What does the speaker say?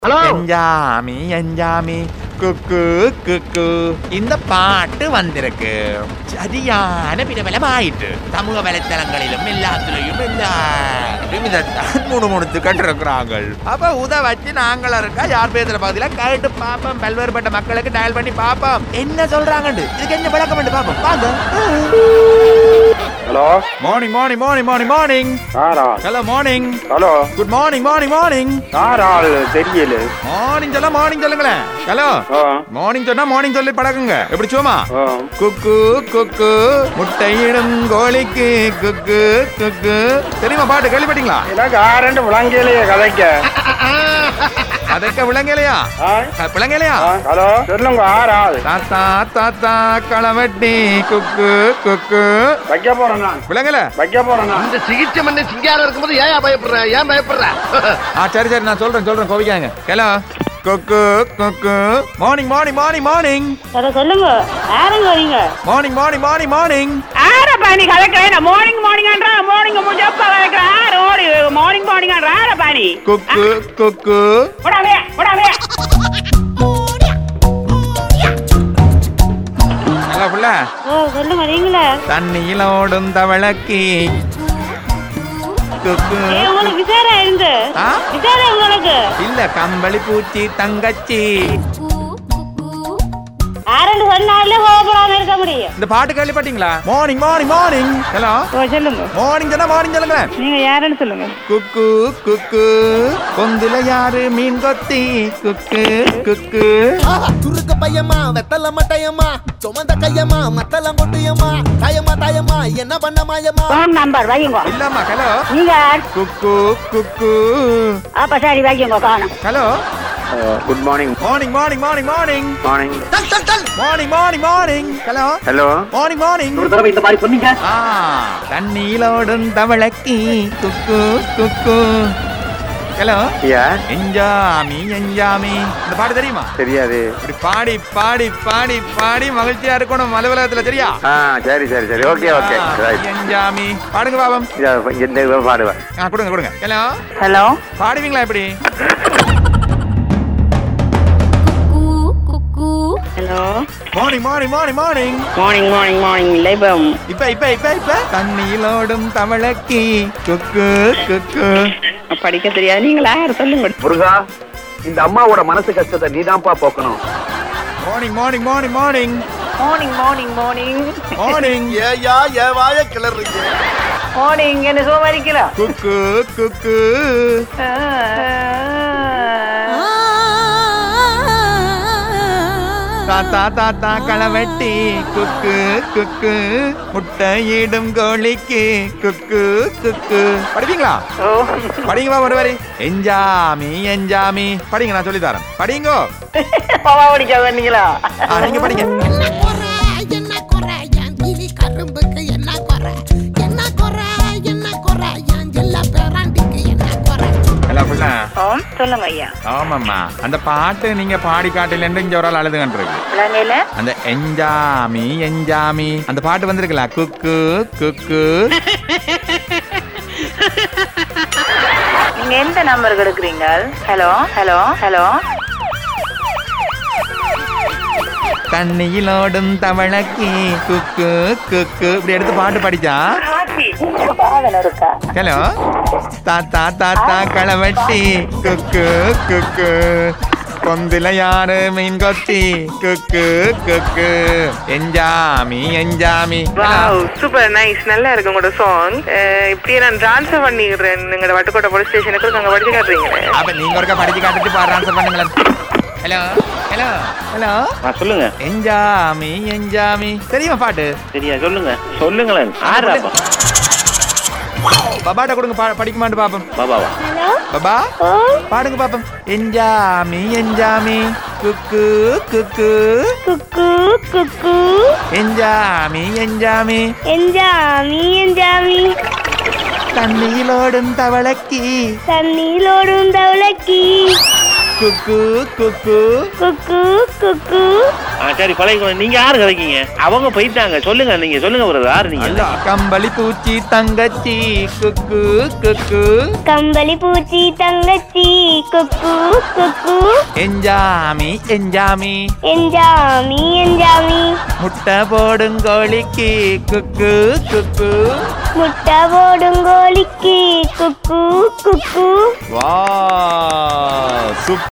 Hello எஞ்சாமி எஞ்சாமி குக்கு குக்கு இந்த பாட்டு வந்திருக்கு சரியான பிரபலமாயிட்டு சமூக வலைத்தளங்களிலும் எல்லாத்துலயும் எல்லாரும் இதைத்தான் முணுமுணுத்து கண்டிருக்கிறாங்க அப்ப உத வச்சு நாங்கள் இருக்கா யார் பேசுற பகுதியில கேட்டு பாப்போம் பல்வேறுபட்ட மக்களுக்கு டயல் பண்ணி பாப்போம் என்ன சொல்றாங்கன்னு இதுக்கு என்ன விளக்கம் பண்ணி பாப்போம் வாங்க hello morning morning morning morning morning யாரா hello morning hello good morning morning morning யார் ஆள் தெரியல மார்னிங் சொல்ல மார்னிங் சொல்லுங்களேன் ஹலோ ஆ மார்னிங் சொன்னா மார்னிங் சொல்லி பழகுங்க எப்படி சும்மா ஆ குக்கு குக்கு முட்டையிடும் கோழிக்கு குக்கு குக்கு தெரியுமா பாட்டு கேள்விப்பட்டீங்களா எனக்கு ஆரண்டு விளங்கலையே கதைக்க அதற்க விளங்கலையா ஆ விளங்கலையா ஆ, ஹலோ சொல்லுங்க ஆர் ஆள் தாத்தா தாத்தா களவட்டி குக்கு குக்கு வைக்க போறேன் நான் விளங்கல வைக்க போறேன் நான் இந்த சிகிச்சை பண்ண சிங்காரம் இருக்கும்போது ஏன் பயப்படுற ஏன் பயப்படுற ஆ சரி சரி நான் சொல்றேன் சொல்றேன் கோவிக்காங்க ஹலோ குக்கு குக்கு மார்னிங் மார்னிங் மார்னிங் மார்னிங் சரி சொல்லுங்க யாருங்க வரீங்க மார்னிங் மார்னிங் மார்னிங் மார்னிங் ஆரப்பா நீ கலக்கிறேன் மார்னிங் மார்னிங்ன்றா மார்னிங் முடிஞ்சப்ப கலக்கிற ஆறு ஓடி மார்னிங் மார்னிங்ன்ற ஆரப்பா நீ குக்கு குக்கு விடாவே விடாவே நல்லா புள்ள ஓ சொல்லுங்க நீங்களே தண்ணியில் ஓடும் தவளக்கி குக்கு ஏ உங்களுக்கு விசாரம் இருந்து ஆ? விசாரம் உங்களுக்கு இல்ல கம்பளி பூச்சி தங்கச்சி ஆரண்டு சொன்னாலே கோபப்படாம இருக்க முடியும் இந்த பாட்டு கேள்விப்பட்டீங்களா மார்னிங் மார்னிங் மார்னிங் ஹலோ ஓ சொல்லுங்க மார்னிங் சொன்னா மார்னிங் சொல்லுங்க நீங்க யாருன்னு சொல்லுங்க குக்கு குக்கு பொந்துல யாரு மீன் கொத்தி குக்கு குக்கு சுருக்கு பையமா வெத்தல மட்டையம்மா சுமந்த கையம்மா மத்தளம் கொட்டியம்மா தாயம்மா தாயம்மா என்ன பண்ண மாயம்மா போன் நம்பர் வையுங்க இல்லம்மா ஹலோ நீங்க யார் குக்கு குக்கு அப்ப சரி வையுங்க காணும் hello good morning morning morning morning morning morning morning morning morning hello hello morning morning தடவை இந்த மாதிரி சொன்னீங்க ஆ தண்ணீலோடும் தவளக்கி குக்கு குக்கு ஹலோ யார் எஞ்சாமி எஞ்சாமி இந்த பாட்டு தெரியுமா தெரியாது இப்படி பாடி பாடி பாடி பாடி மகிழ்ச்சியா இருக்கணும் அலுவலகத்துல சரியா ஆ சரி சரி சரி ஓகே ஓகே ஆ, ரைட் எஞ்சாமி பாடுங்க பாபம் இந்த இதை பாடுவேன் ஆ கொடுங்க கொடுங்க ஹலோ ஹலோ பாடுவீங்களா எப்படி hello morning morning morning morning morning morning morning இல்லை இப்போ இப்ப இப்ப இப்ப இப்ப தண்ணீலோடும் தவளக்கி குக்கு குக்கு படிக்க தெரியாது நீங்களா யார் சொல்லுங்க முருகா இந்த அம்மாவோட மனசு கஷ்டத்தை நீதான்ப்பா போக்கணும் morning morning morning morning morning morning morning morning ஏயா ஏ வாய கிளறீங்க மார்னிங் என்ன சோமாரிக்கலாம் குக்கு குக்கு தாத்தா தாத்தா களவெட்டி குக்கு குக்கு முட்டையிடும் கோழிக்கு குக்கு குக்கு படிப்பீங்களா படிங்கப்பா ஒரு வரி எஞ்சாமி எஞ்சாமி படிங்க நான் சொல்லி தரேன் படிங்கோ பாவா படிக்க வந்தீங்களா ஆ, நீங்க படிங்க என்ன குறை என்ன குறை என் கிளி கரும்புக்கு என்ன குறை என்ன குறை என்ன குறை என் ஜில்ல பேராண்டிக்கு என்ன குறை எல்லாம் புள்ள ஓம் சொல்லுங்க ஐயா ஆமாம்மா அந்த பாட்டு நீங்க பாடி காட்டிலேருந்து இங்க ஒரு ஆள் அழுதுகிட்டு இருக்கு விளங்கையில அந்த எஞ்சாமி எஞ்சாமி அந்த பாட்டு வந்திருக்குல்ல குக்கு குக்கு நீங்க எந்த நம்பருக்கு எடுக்கிறீங்க ஹலோ ஹலோ ஹலோ தண்ணியிலோடும் தவளக்கி குக்கு குக்கு இப்படி எடுத்து பாட்டு படிச்சா இருக்கா ஹலோ தாத்தா தாத்தா களவட்டி குக்கு குக்கு பொந்துல யாரு மீன் கொத்தி குக்கு குக்கு எஞ்சாமி எஞ்சாமி வாவ் சூப்பர் நைஸ் நல்லா இருக்கு உங்களோட சாங் இப்படியே நான் ட்ரான்ஸ்ஃபர் பண்ணிடுறேன் எங்களோட வட்டுக்கோட்டை போலீஸ் ஸ்டேஷனுக்கு அங்கே படிச்சு காட்டுறீங்களே அப்ப நீங்க ஒருக்கா படிச்சு காட்டுட்டு பாரு ஆன்சர் பண்ணுங்களேன் ஹலோ ஹலோ ஹலோ ஆ சொல்லுங்க எஞ்சாமி எஞ்சாமி தெரியுமா பாட்டு சரியா சொல்லுங்க சொல்லுங்களேன் ஆறாப்பா பாபாட்ட கொடுங்க பா- படிக்குமான்னு பாப்போம் பாபாவா பாபா பாடுங்க பாப்போம் எஞ்சாமி எஞ்சாமி குக்கு குக்கு குக்கு குக்கு எஞ்சாமி எஞ்சாமி எஞ்சாமி எஞ்சாமி தண்ணியிலோடும் தவளக்கி தண்ணீரோடும் தவளக்கி குக்கு குக்கு குக்கு குக்கு ஆ சரி கொலை நீங்க யாரு கதைக்கீங்க அவங்க போயிட்டாங்க சொல்லுங்க நீங்க சொல்லுங்க ஒரு யாரு நீங்க அல்ல கம்பளி பூச்சி தங்கச்சி குக்கு குக்கு கம்பளி பூச்சி தங்கச்சி குக்கு குக்கு எஞ்சாமி எஞ்சாமி என்ஜாமி என்ஜாமி முட்டை போடும் கோழிக்கு குக்கு குக்கு முட்டை போடும் கோழிக்கு குக்கு குக்கு வா சூப்பர்